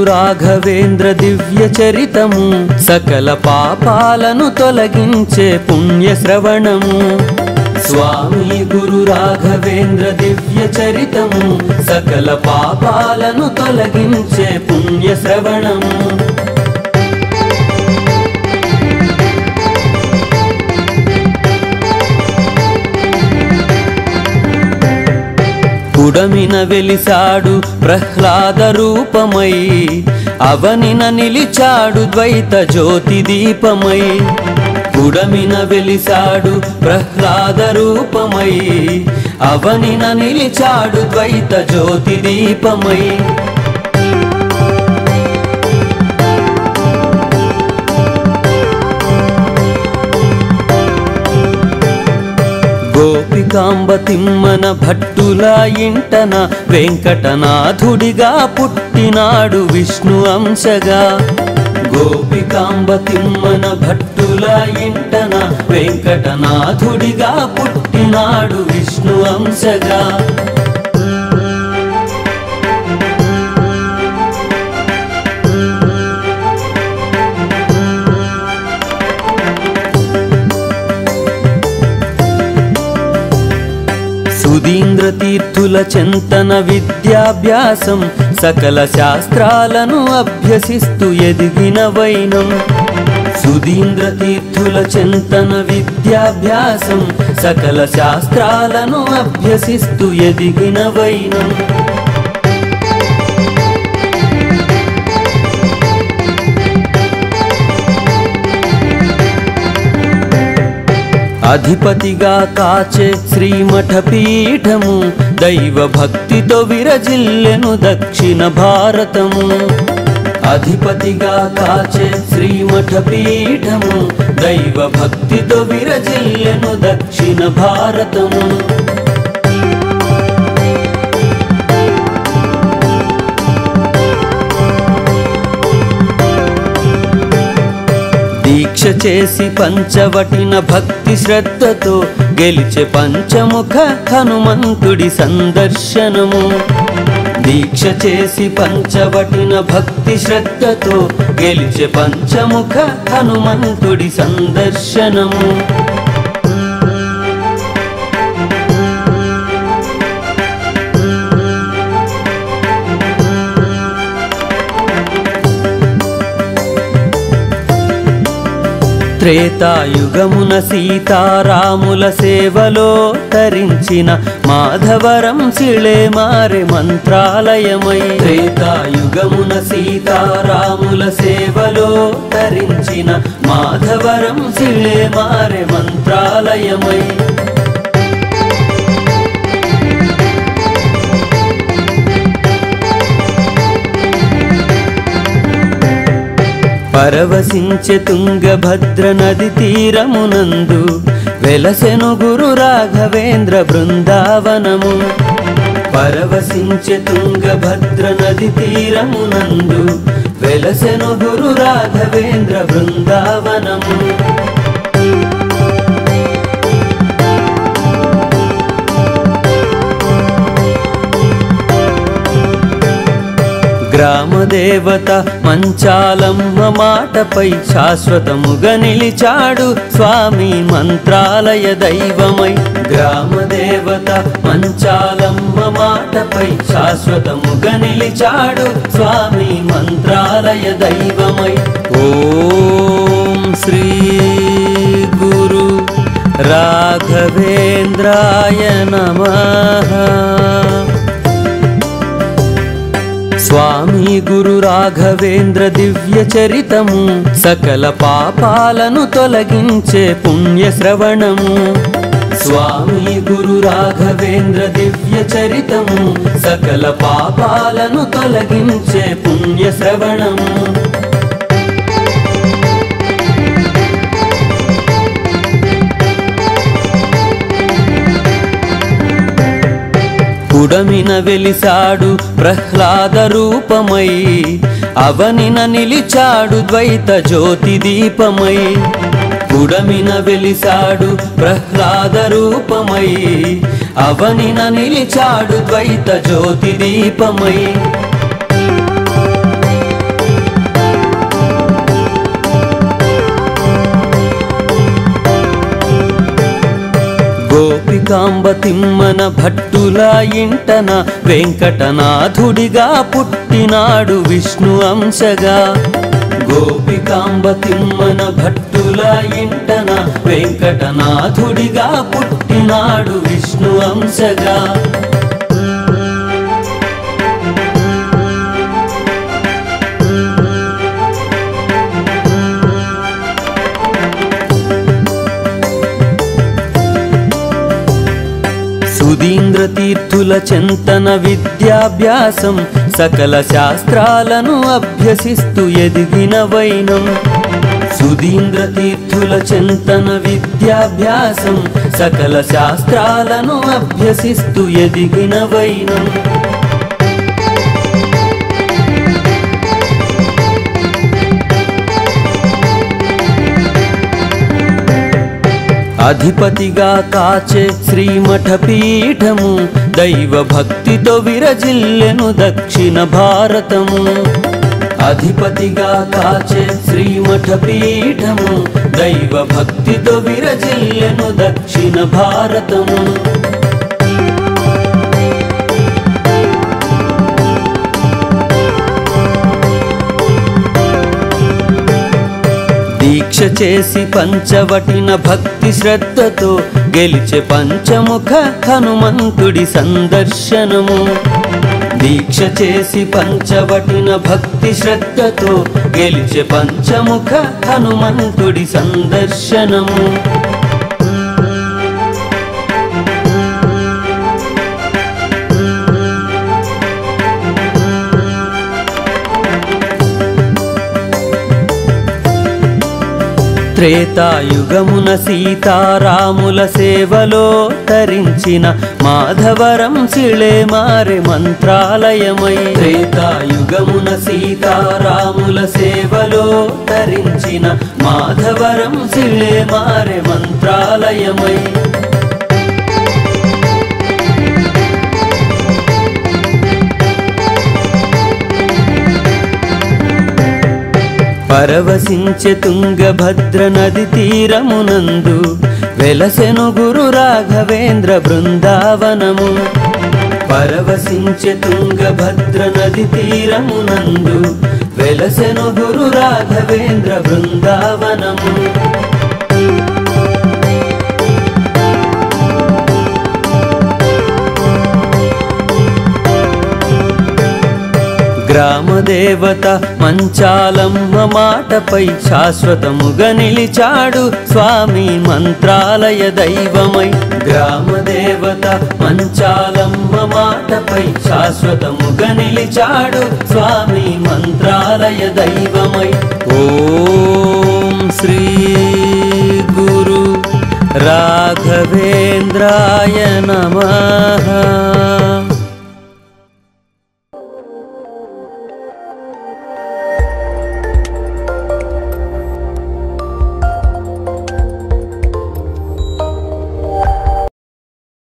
రాఘవేంద్ర దివ్య చరితము సకల పాపాలను తొలగించే పుణ్య శ్రవణము స్వామి గురు రాఘవేంద్ర దివ్య చరితము సకల పాపాలను తొలగించే పుణ్య శ్రవణము పుడమిన వెలిసాడు ప్రహ్లాద రూపమై అవనిన నిలిచాడు ద్వైత జ్యోతి దీపమై పుడమిన వెలిసాడు ప్రహ్లాద రూపమై అవనిన నిలిచాడు ద్వైత జ్యోతి దీపమై గోపికాంబ తిమ్మన భట్టుల ఇంటన వెంకటనాథుడిగా పుట్టినాడు విష్ణు అంశగా గోపికాంబ తిమ్మన భట్టుల ఇంటన వెంకటనాథుడిగా పుట్టినాడు విష్ణు అంశగా సుధీంద్ర తీర్థుల చింతన విద్యాభ్యాసం సకల శాస్త్రాలను అభ్యసిస్తూ ఎదిగిన వైనం సుధీంద్ర తీర్థుల చింతన విద్యాభ్యాసం సకల శాస్త్రాలను అభ్యసిస్తూ ఎదిగిన వైనం అధిపతిగా కాచే శ్రీమఠ పీఠము దైవ భక్తితో విరజిల్లెను దక్షిణ భారతము అధిపతిగా కాచే శ్రీమఠ పీఠము దైవ భక్తితో విరజిల్లెను దక్షిణ భారతము దీక్ష చేసి పంచవటిన భక్తి శ్రద్ధతో గెలిచే పంచముఖ హనుమంతుడి సందర్శనము దీక్ష చేసి పంచవటిన భక్తి శ్రద్ధతో గెలిచే పంచముఖ హనుమంతుడి సందర్శనము త్రేతాయుగమున సీతారాముల సేవలో తరించిన మాధవరం శిళే మారె మంత్రాలయమై త్రేతాయుగమున సీతారాముల సేవలో తరించిన మాధవరం శిళే మారె మంత్రాలయమై పరవశించె తుంగభద్ర నది తీరమునందు వెలసెను గురు రాఘవేంద్ర బృందావనము పరవశించె తుంగభద్ర నది తీరమునందు వెలసెను గురు రాఘవేంద్ర బృందావనము గ్రామదేవత మంచాలమ్మ మాటపై శాశ్వతముగా నిలిచాడు స్వామి మంత్రాలయ దైవమై గ్రామదేవత మంచాలమ్మ మాటపై శాశ్వతముగా నిలిచాడు స్వామి మంత్రాలయ దైవమై ఓం శ్రీ గురు రాఘవేంద్రాయ నమః స్వామి గురు రాఘవేంద్ర దివ్య చరితము సకల పాపాలను తొలగించే పుణ్య శ్రవణము స్వామి గురు రాఘవేంద్ర దివ్య చరితము సకల పాపాలను తొలగించే పుణ్య శ్రవణము పుడమిన వెలిసాడు ప్రహ్లాద రూపమై అవనిన నిలిచాడు ద్వైత జ్యోతి దీపమై పుడమిన వెలిసాడు ప్రహ్లాద రూపమై అవనిన నిలిచాడు ద్వైత జ్యోతి దీపమై గోపికాంబ తిమ్మన భట్టుల ఇంటన వెంకటనాథుడిగా పుట్టినాడు విష్ణు అంశగా గోపికాంబ తిమ్మన భట్టుల ఇంటన వెంకటనాథుడిగా పుట్టినాడు విష్ణు అంశగా సుధీంద్ర తీర్థుల చింతన విద్యాభ్యాసం సకల శాస్త్రాలను అభ్యసిస్తూ ఎదిగిన వైనం సుధీంద్ర తీర్థుల చింతన విద్యాభ్యాసం సకల శాస్త్రాలను అభ్యసిస్తూ ఎదిగిన వైనం అధిపతిగా కాచే శ్రీమఠ పీఠము దైవ భక్తితో విరజిల్లెను దక్షిణ భారతము అధిపతిగా కాచే శ్రీమఠ పీఠము దైవ భక్తితో విరజిల్లెను దక్షిణ భారతము దీక్ష చేసి పంచవటిన భక్తి శ్రద్ధతో గెలిచే పంచముఖ హనుమంతుడి సందర్శనము దీక్ష చేసి పంచవటిన భక్తి శ్రద్ధతో గెలిచే పంచముఖ హనుమంతుడి సందర్శనము త్రేతాయుగమున సీతారాముల సేవలో తరించిన మాధవరం శిళే మారే మంత్రాలయమై త్రేతాయుగమున సీతారాముల సేవలో తరించిన మాధవరం శిళే మారే మంత్రాలయమై పరవశించె తుంగభద్ర నది తీరమునందు వెలసెను గురు రాఘవేంద్ర బృందావనము పరవశించె తుంగభద్ర నది తీరమునందు వెలసెను గురు రాఘవేంద్ర బృందావనము గ్రామదేవత మంచాలమ్మ మాటపై శాశ్వతముగా నిలిచాడు స్వామి మంత్రాలయ దైవమై గ్రామదేవత మంచాలమ్మ మాటపై శాశ్వతముగా నిలిచాడు స్వామి మంత్రాలయ దైవమై ఓం శ్రీ గురు రాఘవేంద్రాయ నమః